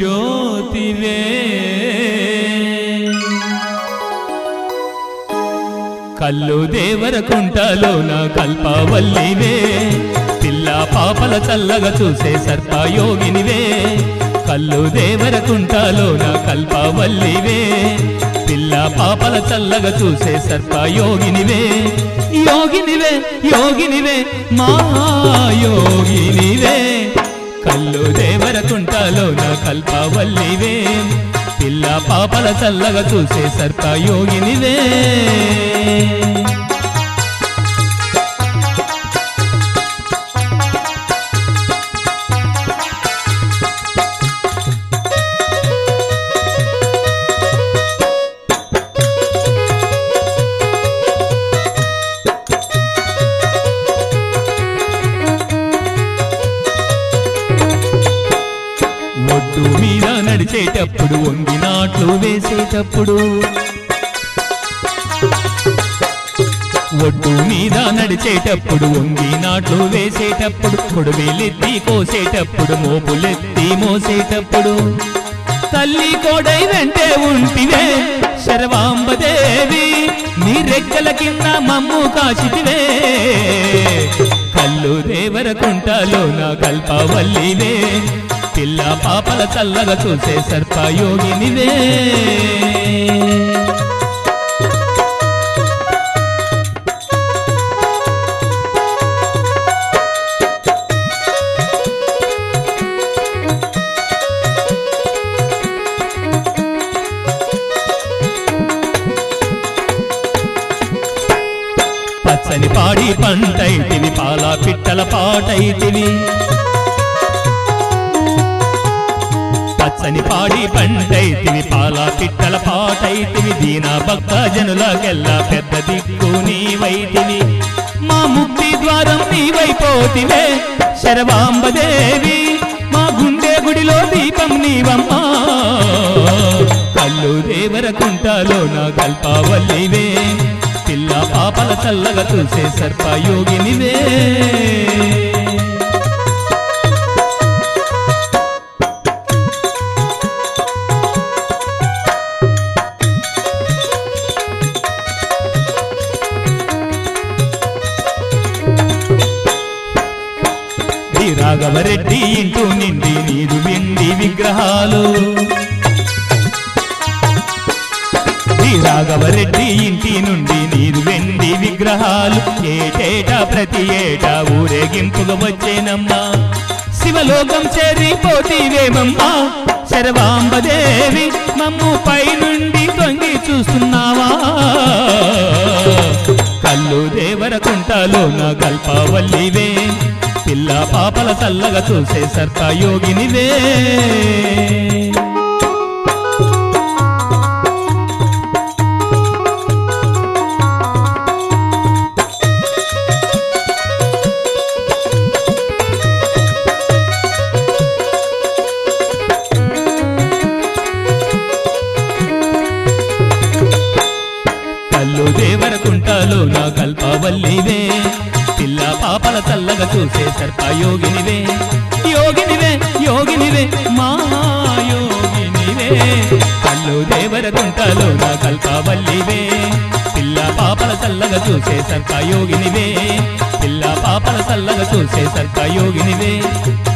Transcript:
జ్యోతివే కల్లు దేవర కుంటలోన కల్పవల్లివే పిల్ల పాపల చల్లగా చూసే సర్పయోగినివే కల్లు దేవర కుంటలోన కల్పవల్లివే పిల్ల పాపల చల్లగా చూసే సర్పయోగినివే యోగినివే యోగినివే మహాయోగినివే కల్లు దేవర కుంటలోన కల్పవల్లివే పిల్ల పాపల చల్లగా చూసే సర్పయోగినివే ఒడ్డు మీద నడిచేటప్పుడు వంగినాట్లు వేసేటప్పుడు ఒడ్డు మీద నడిచేటప్పుడు వంగినాట్లు వేసేటప్పుడు కొడువేలెత్తి కోసేటప్పుడు మోపులెత్తి మోసేటప్పుడు తల్లి కోడై వెంటే ఉంటివే శర్వాంబదేవి నీ రెక్కల కింద మమ్ము కాచితివే కల్లు దేవర కుంటలో నా కల్పవల్లివే పిల్ల పాపల చల్లగా చూసే సర్పయోగినివే పచ్చని పాడి పంటైతివి పాల పిట్టల పాటైతివి పచ్చని పాడి పంటైతివి పాల పిట్టల పాటైతివి దీన భక్త జనులకెల్లా పెద్ద దిక్కు నీవైతివి మా ముక్తి ద్వారం నీవైపోతివే శరవాంబదేవి మా గుండె గుడిలో దీపం నీవమ్మా కల్లు దేవర కుంటలో నా కల్పవల్లివే పిల్ల పాపల చల్లగా చూసే సర్పయోగినివే శ్రీ రాఘవరెడ్డి ఇంటూ నిండి నీరు వెండి విగ్రహాలు శ్రీ రాఘవరెడ్డి ఇంటి నుండి నీరు వెండి విగ్రహాలు ఏటేటా ప్రతి ఏటా ఊరేగింపుగా వచ్చేనమ్మా శివలోకం చేరిపోతీవేమమ్మా శరవాంబదేవి మమ్ము పై నుండి తొంగి చూస్తున్నావా కల్లు దేవర కుంటలో నా కల్పవల్లివే పిల్ల పాపల చల్లగా చూసే సర్పయోగినివే కల్లు దేవర కుంటలో నా కల్పవల్లివే పిల్ల పాపల చల్లగా చూసే సర్పయోగినివే యోగినివే యోగినివే మహాయోగినివే కల్లు దేవర కుంటలో నా కల్పవల్లివే పిల్ల పాపల చల్లగా చూసే సర్పయోగినివే పిల్ల పాపల చల్లగా చూసే సర్పయోగినివే